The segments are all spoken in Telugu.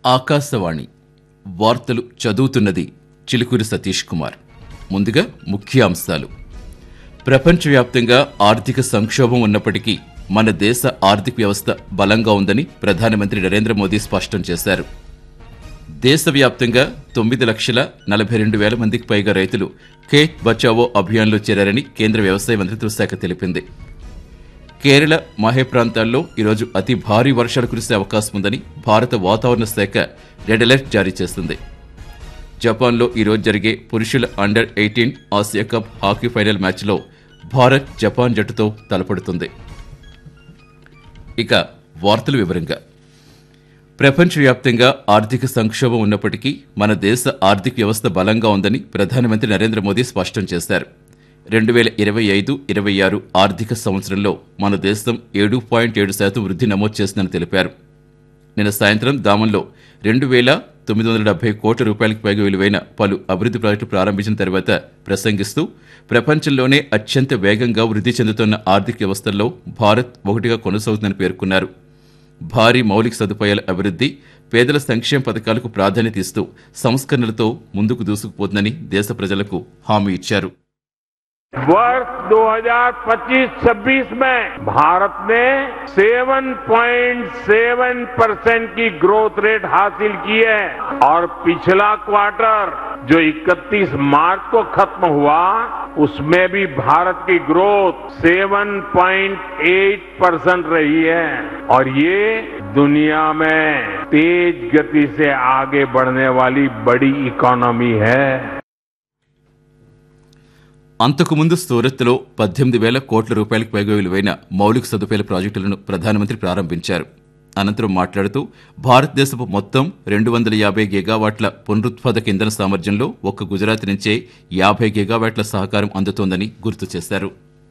ఆకాశవాణి వార్తలు చదువుతున్నది చిలుకూరి సతీష్ కుమార్ ముందుగా ముఖ్యాంశాలు ప్రపంచవ్యాప్తంగా ఆర్థిక సంక్షోభం ఉన్నప్పటికీ మన దేశ ఆర్థిక వ్యవస్థ బలంగా ఉందని ప్రధానమంత్రి నరేంద్ర మోదీ స్పష్టం చేశారు దేశవ్యాప్తంగా తొమ్మిది లక్షల నలభై రెండు వేల మందికి పైగా రైతులు ఖేత్ బచావో అభియాన్లో చేరారని కేంద్ర వ్యవసాయ మంత్రిత్వ శాఖ తెలిపింది కేరళ మాహే ప్రాంతాల్లో ఈరోజు అతి భారీ వర్షాలు కురిసే అవకాశం ఉందని భారత వాతావరణ శాఖ రెడ్ అలర్ట్ జారీ చేస్తుంది జపాన్లో ఈరోజు జరిగే పురుషుల under eighteen Asia Cup hockey final మ్యాచ్లో భారత్ జపాన్ జట్టుతో తలపడుతుంది ఇక వార్తల వివరంగా ప్రపంచవ్యాప్తంగా ఆర్థిక సంక్షోభం ఉన్నప్పటికీ మన దేశ ఆర్థిక వ్యవస్థ బలంగా ఉందని ప్రధానమంత్రి నరేంద్ర మోదీ స్పష్టం చేశారు రెండు వేల ఇరవై ఐదు ఇరవై ఆరు ఆర్థిక సంవత్సరంలో మన దేశం ఏడు పాయింట్ ఏడు శాతం వృద్ధి నమోదు చేసిందని తెలిపారు నిన్న సాయంత్రం దామంలో రెండు వేల తొమ్మిది వందల డెబ్బై కోట్ల రూపాయలకు పైగా విలువైన పలు అభివృద్ధి ప్రాజెక్టులు ప్రారంభించిన తర్వాత ప్రసంగిస్తూ ప్రపంచంలోనే అత్యంత వేగంగా వృద్ధి చెందుతున్న ఆర్థిక వ్యవస్థల్లో భారత్ ఒకటిగా కొనసాగుతుందని పేర్కొన్నారు భారీ మౌలిక సదుపాయాల అభివృద్ధి పేదల సంక్షేమ పథకాలకు ప్రాధాన్యత ఇస్తూ సంస్కరణలతో ముందుకు దూసుకుపోతుందని దేశ ప్రజలకు హామీ ఇచ్చారు वर्ष 2025-26 में भारत ने 7.7 परसेंट की ग्रोथ रेट हासिल की है और पिछला क्वार्टर जो 31 मार्च को खत्म हुआ उसमें भी भारत की ग्रोथ 7.8 परसेंट रही है और ये दुनिया में तेज गति से आगे बढ़ने वाली बड़ी इकोनॉमी है అంతకుముందు సూరత్లో పద్దెనిమిది వేల కోట్ల రూపాయలకు పైగా విలువైన మౌలిక సదుపాయాల ప్రాజెక్టులను ప్రధానమంత్రి ప్రారంభించారు అనంతరం మాట్లాడుతూ భారతదేశపు మొత్తం రెండు వందల యాభై గిగావాట్ల పునరుత్పాదక ఇంధన సామర్థ్యంలో ఒక్క గుజరాత్ నుంచే యాభై గిగావాట్ల సహకారం అందుతోందని గుర్తు చేశారు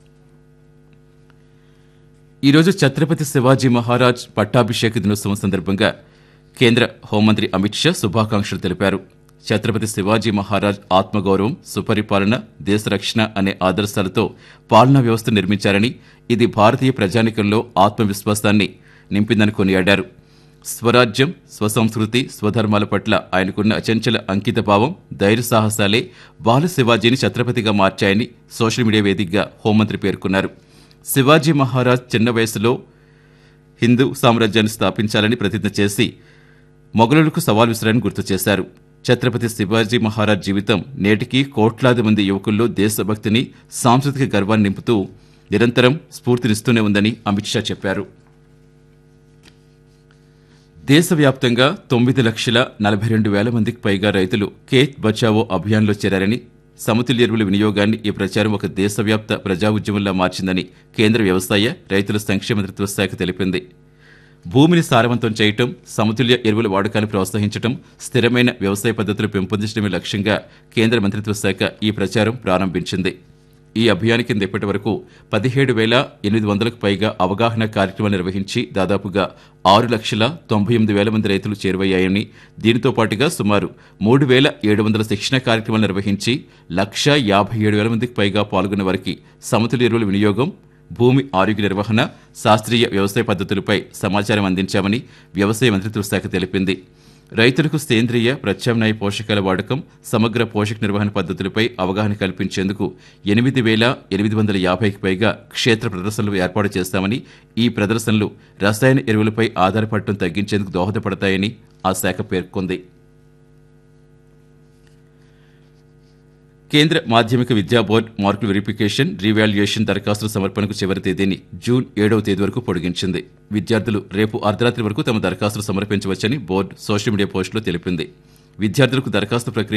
ఈరోజు ఛత్రపతి శివాజీ మహారాజ్ పట్టాభిషేక దినోత్సవం సందర్భంగా కేంద్ర హోంమంత్రి అమిత్ షా శుభాకాంక్షలు తెలిపారు ఛత్రపతి శివాజీ మహారాజ్ ఆత్మగౌరవం సుపరిపాలన దేశ రక్షణ అనే ఆదర్శాలతో పాలనా వ్యవస్థ నిర్మించారని ఇది భారతీయ ప్రజానికంలో ఆత్మవిశ్వాసాన్ని నింపిందని కొనియాడారు స్వరాజ్యం స్వసంస్కృతి స్వధర్మాల పట్ల ఆయనకున్న అచంచల అంకిత భావం ధైర్య సాహసాలే బాల శివాజీని ఛత్రపతిగా మార్చాయని సోషల్ మీడియా వేదికగా హోంమంత్రి పేర్కొన్నారు శివాజీ మహారాజ్ చిన్న వయసులో హిందూ సామ్రాజ్యాన్ని స్థాపించాలని ప్రతిజ్ఞ చేసి మొఘలులకు సవాల్ విసిరారని గుర్తు చేశారు ఛత్రపతి శివాజీ మహారాజ్ జీవితం నేటికి కోట్లాది మంది యువకుల్లో దేశభక్తిని సాంస్కృతిక గర్వాన్ని నింపుతూ నిరంతరం స్ఫూర్తినిస్తూనే ఉందని అమిత్ షా చెప్పారు దేశవ్యాప్తంగా తొమ్మిది లక్షల నలభై రెండు వేల మందికి పైగా రైతులు ఖేత్ బచావో అభియాన్లో చేరారని సమతుల్య ఎరువుల వినియోగాన్ని ఈ ప్రచారం ఒక దేశవ్యాప్త ప్రజా ఉద్యమంలా మార్చిందని కేంద్ర వ్యవసాయ రైతుల సంక్షేమ మంత్రిత్వ శాఖ తెలిపింది భూమిని సారవంతం చేయటం సమతుల్య ఎరువుల వాడకాన్ని ప్రోత్సహించడం స్థిరమైన వ్యవసాయ పద్ధతులు పెంపొందించడమే లక్ష్యంగా కేంద్ర మంత్రిత్వ శాఖ ఈ ప్రచారం ప్రారంభించింది ఈ అభియాన్ కింద ఇప్పటి వరకు పదిహేడు వేల ఎనిమిది వందలకు పైగా అవగాహన కార్యక్రమాలు నిర్వహించి దాదాపుగా ఆరు లక్షల తొంభై ఎనిమిది వేల మంది రైతులు చేరువయ్యాయని దీనితో పాటుగా సుమారు మూడు వేల ఏడు వందల శిక్షణ కార్యక్రమాలు నిర్వహించి లక్ష యాభై ఏడు వేల మందికి పైగా పాల్గొన్న వారికి సమతుల్య ఎరువుల వినియోగం భూమి ఆరోగ్య నిర్వహణ శాస్త్రీయ వ్యవసాయ పద్ధతులపై సమాచారం అందించామని వ్యవసాయ మంత్రిత్వ శాఖ తెలిపింది రైతులకు సేంద్రియ ప్రత్యామ్నాయ పోషకాల వాడకం సమగ్ర పోషక నిర్వహణ పద్ధతులపై అవగాహన కల్పించేందుకు ఎనిమిది వేల ఎనిమిది వందల యాభైకి పైగా క్షేత్ర ప్రదర్శనలు ఏర్పాటు చేస్తామని ఈ ప్రదర్శనలు రసాయన ఎరువులపై ఆధారపడటం తగ్గించేందుకు దోహదపడతాయని ఆ శాఖ పేర్కొంది కేంద్ర మాధ్యమిక విద్యా బోర్డు మార్కుల వెరిఫికేషన్ రీవాల్యుయేషన్ దరఖాస్తుల సమర్పణకు చివరి తేదీని జూన్ ఏడవ తేదీ వరకు పొడిగించింది విద్యార్థులు రేపు అర్ధరాత్రి వరకు తమ దరఖాస్తులు సమర్పించవచ్చని బోర్డు సోషల్ మీడియా పోస్టులో తెలిపింది విద్యార్థులకు దరఖాస్తు ప్రక్రియ